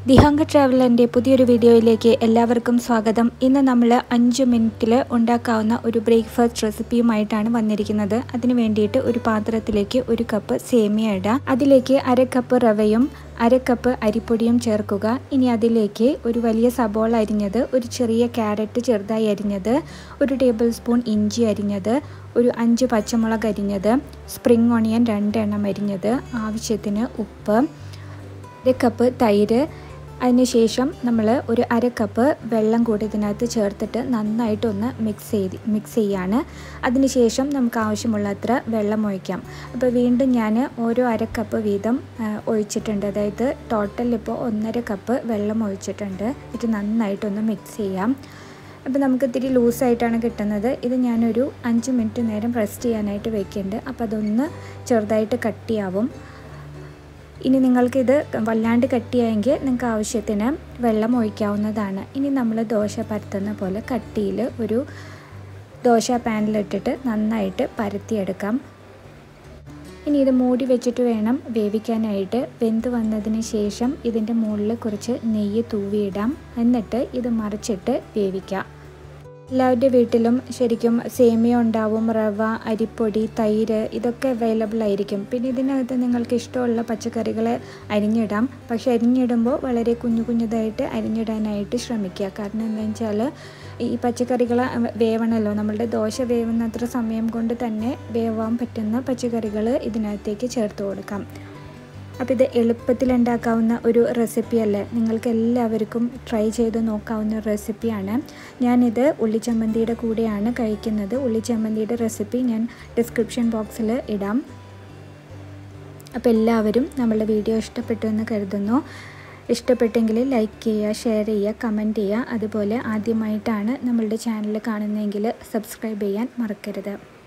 ദിഹാങ്ക ട്രാവലറിൻ്റെ പുതിയൊരു വീഡിയോയിലേക്ക് എല്ലാവർക്കും സ്വാഗതം ഇന്ന് നമ്മൾ അഞ്ച് മിനിറ്റിൽ ഉണ്ടാക്കാവുന്ന ഒരു ബ്രേക്ക്ഫാസ്റ്റ് റെസിപ്പിയുമായിട്ടാണ് വന്നിരിക്കുന്നത് അതിന് വേണ്ടിയിട്ട് ഒരു പാത്രത്തിലേക്ക് ഒരു കപ്പ് സേമിയ ഇടുക അതിലേക്ക് അര കപ്പ് റവയും അര കപ്പ് അരിപ്പൊടിയും ചേർക്കുക ഇനി അതിലേക്ക് ഒരു വലിയ സബോള അരിഞ്ഞത് ഒരു ചെറിയ ക്യാരറ്റ് ചെറുതായി അരിഞ്ഞത് ഒരു ടേബിൾ സ്പൂൺ ഇഞ്ചി അരിഞ്ഞത് ഒരു അഞ്ച് പച്ചമുളക് അരിഞ്ഞത് സ്പ്രിംഗ് ഓണിയൻ രണ്ടെണ്ണം അരിഞ്ഞത് ആവശ്യത്തിന് ഉപ്പ് അര കപ്പ് തൈര് അതിനുശേഷം നമ്മൾ ഒരു അര കപ്പ് വെള്ളം കൂടി ഇതിനകത്ത് ചേർത്തിട്ട് നന്നായിട്ടൊന്ന് മിക്സ് ചെയ്ത് മിക്സ് ചെയ്യാണ് അതിനുശേഷം നമുക്ക് ആവശ്യമുള്ളത്ര വെള്ളം ഒഴിക്കാം അപ്പോൾ വീണ്ടും ഞാൻ ഓരോ അര കപ്പ് വീതം ഒഴിച്ചിട്ടുണ്ട് അതായത് ടോട്ടൽ ഇപ്പോൾ ഒന്നര കപ്പ് വെള്ളം ഒഴിച്ചിട്ടുണ്ട് ഇത് നന്നായിട്ടൊന്ന് മിക്സ് ചെയ്യാം അപ്പോൾ നമുക്ക് ഇത്തിരി ലൂസായിട്ടാണ് കിട്ടുന്നത് ഇത് ഞാനൊരു അഞ്ച് മിനിറ്റ് നേരം റെസ്റ്റ് ചെയ്യാനായിട്ട് വെക്കുന്നുണ്ട് അപ്പോൾ അതൊന്ന് ചെറുതായിട്ട് കട്ടിയാവും ഇനി നിങ്ങൾക്കിത് വല്ലാണ്ട് കട്ടിയായെങ്കിൽ നിങ്ങൾക്ക് ആവശ്യത്തിന് വെള്ളം ഒഴിക്കാവുന്നതാണ് ഇനി നമ്മൾ ദോശ പരത്തുന്ന പോലെ കട്ടിയിൽ ഒരു ദോശ പാനിലിട്ടിട്ട് നന്നായിട്ട് പരത്തിയെടുക്കാം ഇനി ഇത് മൂടി വെച്ചിട്ട് വേണം വേവിക്കാനായിട്ട് വെന്ത് വന്നതിന് ശേഷം ഇതിൻ്റെ മുകളിൽ കുറച്ച് നെയ്യ് തൂവിയിടാം എന്നിട്ട് ഇത് മറിച്ചിട്ട് വേവിക്കാം എല്ലാവരുടെ വീട്ടിലും ശരിക്കും സേമിയ ഉണ്ടാവും റവ അരിപ്പൊടി തൈര് ഇതൊക്കെ അവൈലബിൾ ആയിരിക്കും പിന്നെ ഇതിനകത്ത് നിങ്ങൾക്ക് ഇഷ്ടമുള്ള പച്ചക്കറികൾ അരിഞ്ഞിടാം പക്ഷെ അരിഞ്ഞിടുമ്പോൾ വളരെ കുഞ്ഞു കുഞ്ഞതായിട്ട് അരിഞ്ഞിടാനായിട്ട് ശ്രമിക്കുക കാരണം എന്താണെന്ന് വെച്ചാൽ ഈ പച്ചക്കറികൾ വേവണമല്ലോ നമ്മളുടെ ദോശ വേവുന്നത്ര സമയം കൊണ്ട് തന്നെ വേവാൻ പറ്റുന്ന പച്ചക്കറികൾ ഇതിനകത്തേക്ക് ചേർത്ത് കൊടുക്കാം അപ്പോൾ ഇത് എളുപ്പത്തിൽ ഉണ്ടാക്കാവുന്ന ഒരു റെസിപ്പിയല്ലേ നിങ്ങൾക്ക് എല്ലാവർക്കും ട്രൈ ചെയ്ത് നോക്കാവുന്ന ഒരു റെസിപ്പിയാണ് ഞാനിത് ഉള്ളിച്ചമ്മന്തിയുടെ കൂടെയാണ് കഴിക്കുന്നത് ഉള്ളിച്ചമ്മന്തിയുടെ റെസിപ്പി ഞാൻ ഡിസ്ക്രിപ്ഷൻ ബോക്സിൽ ഇടാം അപ്പോൾ എല്ലാവരും നമ്മളുടെ വീഡിയോ ഇഷ്ടപ്പെട്ടു എന്ന് കരുതുന്നു ഇഷ്ടപ്പെട്ടെങ്കിൽ ലൈക്ക് ചെയ്യുക ഷെയർ ചെയ്യുക കമൻറ്റ് ചെയ്യുക അതുപോലെ ആദ്യമായിട്ടാണ് നമ്മളുടെ ചാനൽ കാണുന്നതെങ്കിൽ സബ്സ്ക്രൈബ് ചെയ്യാൻ മറക്കരുത്